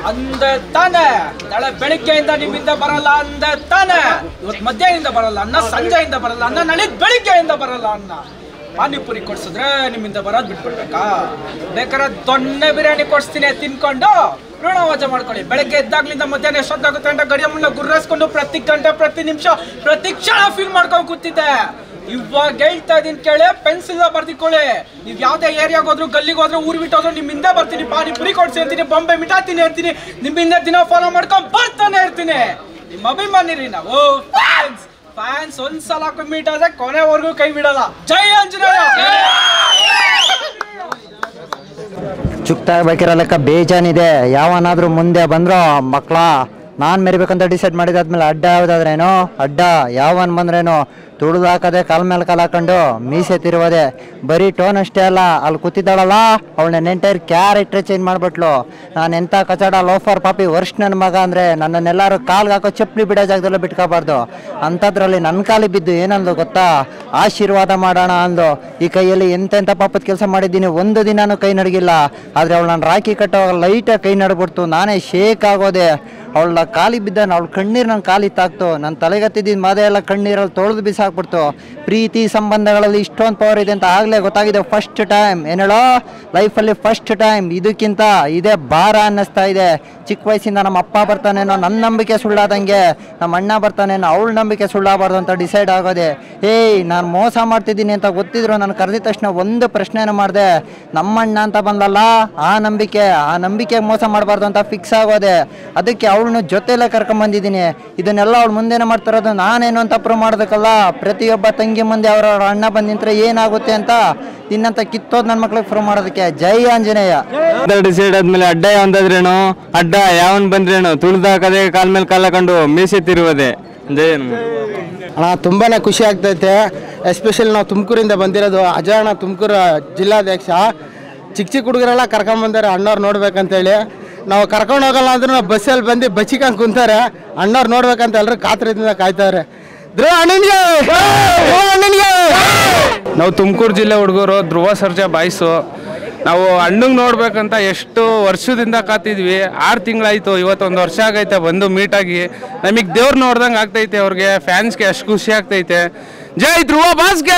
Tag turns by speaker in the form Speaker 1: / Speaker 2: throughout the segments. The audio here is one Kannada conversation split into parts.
Speaker 1: ಅಂದ ತಾನೆ ನಾಳೆ ಬೆಳಿಗ್ಗೆಯಿಂದ ನಿಮ್ಮಿಂದ ಬರಲ್ಲ ಅಂದ ತಾನೆ ಇವತ್ತು ಮಧ್ಯಾಹ್ನದಿಂದ ಬರಲ್ಲ ಅನ್ನ ಸಂಜೆಯಿಂದ ಬರಲ್ಲ ಅನ್ನ ನಾಳೆ ಬೆಳಿಗ್ಗೆಯಿಂದ ಬರಲ್ಲ ಅನ್ನ ಪಾನಿಪುರಿ ಕೊಡ್ಸಿದ್ರೆ ನಿಮ್ಮಿಂದ ಬರೋದ್ ಬಿಟ್ಬಿಡ್ಬೇಕಾ ಬೇಕಾದ್ರೆ ದೊಣ್ಣೆ ಬಿರಿಯಾನಿ ಕೊಡ್ಸ್ತೀನಿ ತಿನ್ಕೊಂಡು ಋಣವಾಜ ಮಾಡ್ಕೊಳ್ಳಿ ಬೆಳಗ್ಗೆ ಎದ್ದಾಗ್ಲಿಂದ ಮಧ್ಯಾಹ್ನ ಎಷ್ಟೊತ್ತಾಗುತ್ತೆ ಅಂತ ಗಡಿಯ ಮುಳ್ಳ ಗುರ್ರಾಸ್ಕೊಂಡು ಪ್ರತಿ ಗಂಟೆ ಪ್ರತಿ ನಿಮಿಷ ಪ್ರತಿ ಕ್ಷಣ ಫೀಲ್ ಮಾಡ್ಕೊಂಡು ಕೂತಿದ್ದೆ ಇವಾಗ ಹೇಳ್ತಾ ಇದೀನಿ ಕೇಳಿ ಪೆನ್ಸಿಲ್ ಬರ್ದಿಕೊಳ್ಳಿ ನೀವ್ ಯಾವ್ದೇ ಏರಿಯಾಗ ಹೋದ್ರು ಗಲ್ಲಿಗೆ ಹೋದ್ರು ಊರ್ ಬಿಟ್ಟು ಹೋದ್ರು ನಿಮ್ ಹಿಂದೆ ಬರ್ತೀನಿ ಪಾನಿಪುರಿ ಕೊಡ್ಸಿ ಅಂತೀನಿ ಬೊಂಬೆ ಮಿಠಾತೀನಿ ಅಂತೀನಿ ನಿಮ್ ಹಿಂದೆ ದಿನ ಫಾಲೋ ಮಾಡ್ಕೊಂಡ್ ಬರ್ತಾನೆ ಇರ್ತೀನಿ ನಿಮ್ಮ ಅಭಿಮಾನಿ ರೀ ನಾವು ಫ್ಯಾನ್ಸ್ ಫ್ಯಾನ್ಸ್ ಒಂದ್ಸಲ ಮೀಟ್ ಆದ್ರೆ ಕೊನೆವರೆಗೂ ಕೈ ಬಿಡಲ್ಲ ಜೈ ಆಂಜನೇಯ
Speaker 2: ಚುಕ್ತಾ ಬೇಕಿರೋ ಲೆಕ್ಕ ಬೇಜಾನಿದೆ ಯಾವನಾದ್ರೂ ಮುಂದೆ ಬಂದ್ರೋ ಮಕ್ಕಳ ನಾನು ಮೆರಿಬೇಕಂತ ಡಿಸೈಡ್ ಮಾಡಿದಾದ್ಮೇಲೆ ಅಡ್ಡ ಯಾವುದಾದ್ರೇನು ಅಡ್ಡ ಯಾವನ್ ಬಂದ್ರೇನು ತುಳಿದು ಹಾಕದೆ ಕಾಲ್ ಮೇಲೆ ಕಾಲ್ ಹಾಕೊಂಡು ಮೀಸೆ ತಿರುವದೆ ಬರೀ ಟೋನ್ ಅಷ್ಟೇ ಅಲ್ಲ ಅಲ್ಲಿ ಕೂತಿದ್ದಾಳಲ್ಲ ಅವಳನ್ನ ಎಂಟೈರ್ ಕ್ಯಾರೆಕ್ಟರ್ ಚೇಂಜ್ ಮಾಡ್ಬಿಟ್ಲು ನಾನು ಎಂಥ ಕಚಡ ಲೋಫರ್ ಪಾಪಿ ವರ್ಷ ನನ್ನ ಮಗ ಅಂದರೆ ನನ್ನನ್ನೆಲ್ಲರೂ ಕಾಲ್ಗೆ ಹಾಕೋ ಚಪ್ಪಲಿ ಬಿಡೋ ಜಾಗದಲ್ಲೂ ಬಿಟ್ಕೋಬಾರ್ದು ಅಂಥದ್ರಲ್ಲಿ ನನ್ನ ಕಾಲಿಗೆ ಬಿದ್ದು ಏನಂದು ಗೊತ್ತಾ ಆಶೀರ್ವಾದ ಮಾಡೋಣ ಅಂದು ಈ ಕೈಯಲ್ಲಿ ಎಂತೆಂಥ ಪಾಪದ ಕೆಲಸ ಮಾಡಿದ್ದೀನಿ ಒಂದು ದಿನಾನು ಕೈ ನಡಗಿಲ್ಲ ಆದರೆ ಅವಳು ನಾನು ರಾಖಿ ಕಟ್ಟುವಾಗ ಲೈಟಾಗಿ ಕೈ ನಡ್ಬಿಡ್ತು ನಾನೇ ಶೇಕ್ ಆಗೋದೆ ಅವಳ ಕಾಲಿಗೆ ಬಿದ್ದ ಅವಳ ಕಣ್ಣೀರು ನನ್ನ ಕಾಲಿಗೆ ತಾಕ್ತು ನನ್ನ ತಲೆಗತ್ತಿದ್ದ ಮಾದೆ ಎಲ್ಲ ಕಣ್ಣೀರಲ್ಲಿ ತೊಳೆದು ಬಿಸಾಕ್ಬಿಡ್ತು ಪ್ರೀತಿ ಸಂಬಂಧಗಳಲ್ಲಿ ಇಷ್ಟೊಂದು ಪವರ್ ಇದೆ ಅಂತ ಆಗಲೇ ಗೊತ್ತಾಗಿದೆ ಫಸ್ಟ್ ಟೈಮ್ ಏನು ಹೇಳೋ ಲೈಫಲ್ಲಿ ಫಸ್ಟ್ ಟೈಮ್ ಇದಕ್ಕಿಂತ ಇದೇ ಭಾರ ಅನ್ನಿಸ್ತಾ ಇದೆ ಚಿಕ್ಕ ವಯಸ್ಸಿಂದ ನಮ್ಮ ಅಪ್ಪ ಬರ್ತಾನೇನೋ ನನ್ನ ನಂಬಿಕೆ ಸುಳ್ಳಾದಂಗೆ ನಮ್ಮ ಅಣ್ಣ ಬರ್ತಾನೇನೋ ಅವಳ ನಂಬಿಕೆ ಸುಳ್ಳಾಗಬಾರ್ದು ಅಂತ ಡಿಸೈಡ್ ಆಗೋದೆ ಏಯ್ ನಾನು ಮೋಸ ಮಾಡ್ತಿದ್ದೀನಿ ಅಂತ ಗೊತ್ತಿದ್ರು ನಾನು ಕರೆದಿದ ತಕ್ಷಣ ಒಂದು ಪ್ರಶ್ನೆನ ಮಾಡಿದೆ ನಮ್ಮಣ್ಣ ಅಂತ ಬಂದಲ್ಲ ಆ ನಂಬಿಕೆ ಆ ನಂಬಿಕೆ ಮೋಸ ಮಾಡಬಾರ್ದು ಅಂತ ಫಿಕ್ಸ್ ಆಗೋದೆ ಅದಕ್ಕೆ ಅವಳನ್ನ ಜೊತೆಲೇ ಕರ್ಕೊಂಬಂದಿದ್ದೀನಿ ಇದನ್ನೆಲ್ಲ ಅವಳು ಮುಂದೆನೇ ಮಾಡ್ತಿರೋದು ನಾನೇನು ಅಂತ ಪ್ರೂವ್ ಮಾಡೋದಕ್ಕಲ್ಲ ಪ್ರತಿಯೊಬ್ಬ ತಂಗಿ ಮುಂದೆ ಅವರವ್ರ ಅಣ್ಣ ಬಂದು ನಿಂತ್ರೆ ಏನಾಗುತ್ತೆ ಅಂತ ಇನ್ನಂತ ಕಿತ್ತೋದು ನನ್ನ ಮಕ್ಳಿಗೆ ಪ್ರೂವ್ ಮಾಡೋದಕ್ಕೆ ಜೈ ಆಂಜನೇಯ
Speaker 3: ಡಿಸೈಡ್ ಆದ್ಮೇಲೆ ಅಡ್ಡ ಯಾವಂದಾದ್ರೇನು ಅಡ್ಡ ಯಾವನ್ ಬಂದ್ರೇನು ತುಳಿದು ಹಾಕದೆ ಕಾಲ್ ಮೇಲೆ ಕಾಲ್ ಹಾಕೊಂಡು ಮೀಸೆ ತಿರುವುದೇ ಜೈ ಹನುಮಾನ್
Speaker 4: ಅಣ್ಣ ತುಂಬಾ ಖುಷಿ ಆಗ್ತೈತೆ ಎಸ್ಪೆಷಲಿ ನಾವು ತುಮಕೂರಿಂದ ಬಂದಿರೋದು ಅಜಯ್ ಅಣ್ಣ ತುಮಕೂರು ಜಿಲ್ಲಾಧ್ಯಕ್ಷ ಚಿಕ್ಕ ಚಿಕ್ಕ ಹುಡುಗರೆಲ್ಲ ಕರ್ಕೊಂಬಂದಾರೆ ಅಣ್ಣವ್ರು ನೋಡ್ಬೇಕಂತೇಳಿ ನಾವು ಕರ್ಕೊಂಡು ಹೋಗಲ್ಲ ಅಂದ್ರೆ ನಾವು ಬಸ್ಸಲ್ಲಿ ಬಂದು ಬಚ್ಚಿಕೊಂಡು ಕುಂತಾರೆ ಅಣ್ಣವ್ರು ನೋಡ್ಬೇಕಂತ ಎಲ್ಲರೂ ಕಾತರದಿಂದ ಕಾಯ್ತಾರೆ ಧ್ರುವ ಅಣ್ಣನಿಗೆ ಧ್ರುವ ಅಣ್ಣನಿಗೆ
Speaker 3: ನಾವು ತುಮಕೂರು ಜಿಲ್ಲೆ ಹುಡುಗರು ಧ್ರುವ ಸರ್ಜಾ ಬಾಯ್ಸು ನಾವು ಅಣ್ಣಂಗೆ ನೋಡ್ಬೇಕಂತ ಎಷ್ಟು ವರ್ಷದಿಂದ ಕಾತಿದ್ವಿ ಆರು ತಿಂಗಳಾಯ್ತು ಇವತ್ತೊಂದು ವರ್ಷ ಆಗೈತೆ ಬಂದು ಮೀಟಾಗಿ ನಮಗೆ ದೇವ್ರು ನೋಡ್ದಂಗೆ ಆಗ್ತೈತೆ ಅವ್ರಿಗೆ ಫ್ಯಾನ್ಸ್ಗೆ ಅಷ್ಟು ಖುಷಿ ಆಗ್ತೈತೆ ಜೈ ಧ್ರುವ ಬಾಸ್ಗೆ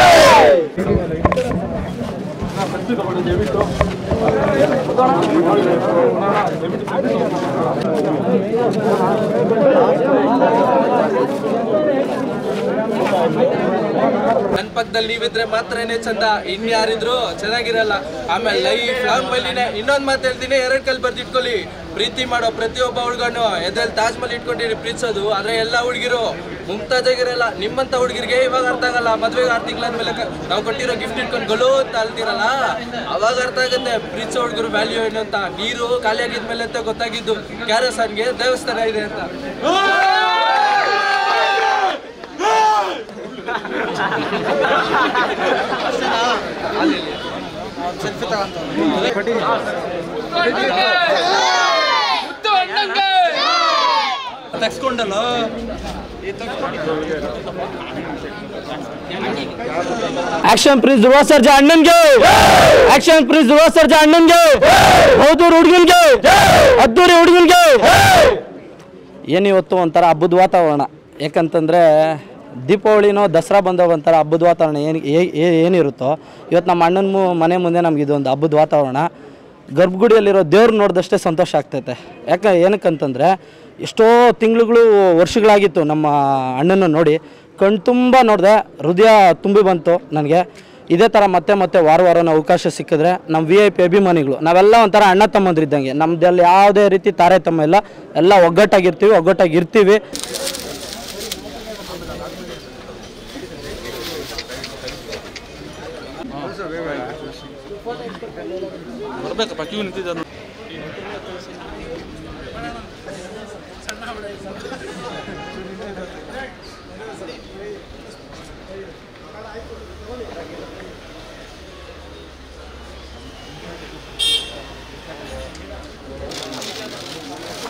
Speaker 5: ನನ್ ಪಕ್ಕದಲ್ಲಿ ನೀವಿದ್ರೆ ಮಾತ್ರನೇ ಚಂದ ಇನ್ಯಾರಿದ್ರು ಚೆನ್ನಾಗಿರಲ್ಲ ಆಮೇಲೆ ಲೈಫ್ ಲಾಂಗ್ ಬಲ್ಲಿನೇ ಇನ್ನೊಂದ್ ಮಾತು ಹೇಳ್ತೀನಿ ಎರಡ್ ಕಲ್ ಬರ್ದಿಟ್ಕೊಳ್ಳಿ ಪ್ರೀತಿ ಮಾಡೋ ಪ್ರತಿಯೊಬ್ಬ ಹುಡುಗನು ಎದ್ರಲ್ಲಿ ತಾಜ್ ಮಹಲ್ ಇಟ್ಕೊಂಡಿರಿ ಪ್ರೀತಿಸೋದು ಆದ್ರೆ ಎಲ್ಲ ಹುಡುಗಿರು ಮುಮ್ತಾಜ್ ಆಗಿರಲ್ಲ ನಿಮ್ಮಂತ ಹುಡುಗಿರಿಗೆ ಇವಾಗ ಅರ್ಥ ಆಗಲ್ಲ ಮದ್ವೆಗೆ ಆರು ತಿಂಗಳಾದ್ಮೇಲೆ ಕ- ನಾವು ಕೊಟ್ಟಿರೋ ಗಿಫ್ಟ್ ಇಟ್ಕೊಂಡು ಗಲೋ ಅಂತ ಅಲ್ತಿರಲ್ಲ ಅವಾಗ ಅರ್ಥ ಆಗುತ್ತೆ ಪ್ರೀತಿಸೋ ಹುಡುಗರು ವ್ಯಾಲ್ಯೂ ಏನು ಅಂತ ನೀರು ಖಾಲಿ ಆಗಿದ್ಮೇಲೆ ಅಂತ ಗೊತ್ತಾಗಿದ್ದು ಕ್ಯಾರಸನ್ಗೆ ದೇವಸ್ಥಾನ ಇದೆ ಅಂತ ತಗ್ಸ್ಕೊಂಡಲ್ಲ
Speaker 3: ಆಕ್ಷನ್ ಪ್ರೀಸ್ ಧ್ರುವ ಸರ್ಜಾ ಅಣ್ಣನ್ಗೆ ಆಕ್ಷನ್ ಪ್ರೀಸ್ ಧ್ರುವ ಸರ್ಜಾ ಅಣ್ಣನ್ಗೆ ಹೌದೂರು ಹುಡುಗನ್ಗೆ ಅದ್ದೂರಿ ಹುಡುಗನ್ಗೆ
Speaker 6: ಏನಿವತ್ತು ಒಂಥರ ಹಬ್ಬದ ವಾತಾವರಣ ಯಾಕಂತಂದರೆ ದೀಪಾವಳಿನೋ ದಸರಾ ಬಂದಾಗ ಒಂಥರ ಹಬ್ಬದ ವಾತಾವರಣ ಏನು ಏನಿರುತ್ತೋ ಇವತ್ತು ನಮ್ಮ ಅಣ್ಣನ ಮು ಮನೆ ಮುಂದೆ ನಮ್ಗೆ ಇದೊಂದು ಹಬ್ಬದ ವಾತಾವರಣ ಗರ್ಭಗುಡಿಯಲ್ಲಿರೋ ದೇವ್ರು ನೋಡಿದಷ್ಟೇ ಸಂತೋಷ ಆಗ್ತೈತೆ ಯಾಕೆ ಏನಕ್ಕಂತಂದರೆ ಎಷ್ಟೋ ತಿಂಗಳುಗಳು ವರ್ಷಗಳಾಗಿತ್ತು ನಮ್ಮ ಅಣ್ಣನ ನೋಡಿ ಕಣ್ ತುಂಬ ನೋಡಿದೆ ಹೃದಯ ತುಂಬಿ ಬಂತು ನನಗೆ ಇದೇ ಥರ ಮತ್ತೆ ಮತ್ತೆ ವಾರ ವಾರನ ಅವಕಾಶ ಸಿಕ್ಕಿದ್ರೆ ನಮ್ಮ ವಿ ಐ ಪಿ ಅಭಿಮಾನಿಗಳು ನಾವೆಲ್ಲ ಒಂಥರ ಅಣ್ಣ ತಮ್ಮಂದ್ರಿದ್ದಂಗೆ ನಮ್ದಲ್ಲಿ ಯಾವುದೇ ರೀತಿ ತಾರತಮ್ಯ ಇಲ್ಲ ಎಲ್ಲ ಒಗ್ಗಟ್ಟಾಗಿರ್ತೀವಿ ಒಗ್ಗಟ್ಟಾಗಿರ್ತೀವಿ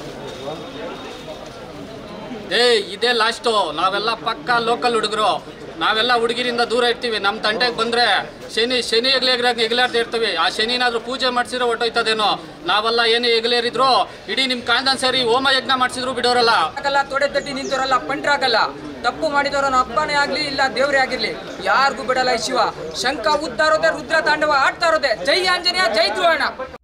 Speaker 7: ಏ ಇದೇ ಲಾಸ್ಟು ನಾವೆಲ್ಲ ಪಕ್ಕ ಲೋಕಲ್ ಹುಡುಗರು ನಾವೆಲ್ಲ ಹುಡುಗಿರಿಂದ ದೂರ ಇರ್ತೀವಿ ನಮ್ಮ ತಂಟೆಗೆ ಬಂದರೆ ಶನಿ ಶನಿ ಎಗ್ಲೇಗ್ರಾಗ ಎಗ್ಲಾಡ್ತಾ ಇರ್ತೀವಿ ಆ ಶನಿನಾದ್ರೂ ಪೂಜೆ ಮಾಡಿಸಿರೋ ಹೊಟ್ಟೋಯ್ತದೇನೋ ನಾವೆಲ್ಲ ಏನೇ ಎಗ್ಲೇರಿದ್ರು ಇಡೀ ನಿಮ್ಮ ಕಾಂದನ್ ಸೇರಿ ಹೋಮ ಯಜ್ಞ ಮಾಡಿಸಿದ್ರು ಬಿಡೋರಲ್ಲ
Speaker 8: ಆಗಲ್ಲ ತೊಡೆ ತಟ್ಟಿ ನಿಂತವರಲ್ಲ ಪಂಟ್ರಾಗಲ್ಲ ತಪ್ಪು ಮಾಡಿದವರನ್ನ ಅಪ್ಪನೇ ಆಗ್ಲಿ ಇಲ್ಲ ದೇವ್ರೇ ಆಗಿರ್ಲಿ ಯಾರಿಗೂ ಬಿಡಲ್ಲ ಈ ಶಿವ ಶಂಕ ಉದ್ದ ಇರೋದೆ ರುದ್ರ ತಾಂಡವ ಆಡ್ತಾ ಇರೋದೆ ಜೈ ಆಂಜನೇಯ ಜೈ ಧ್ರುವಣ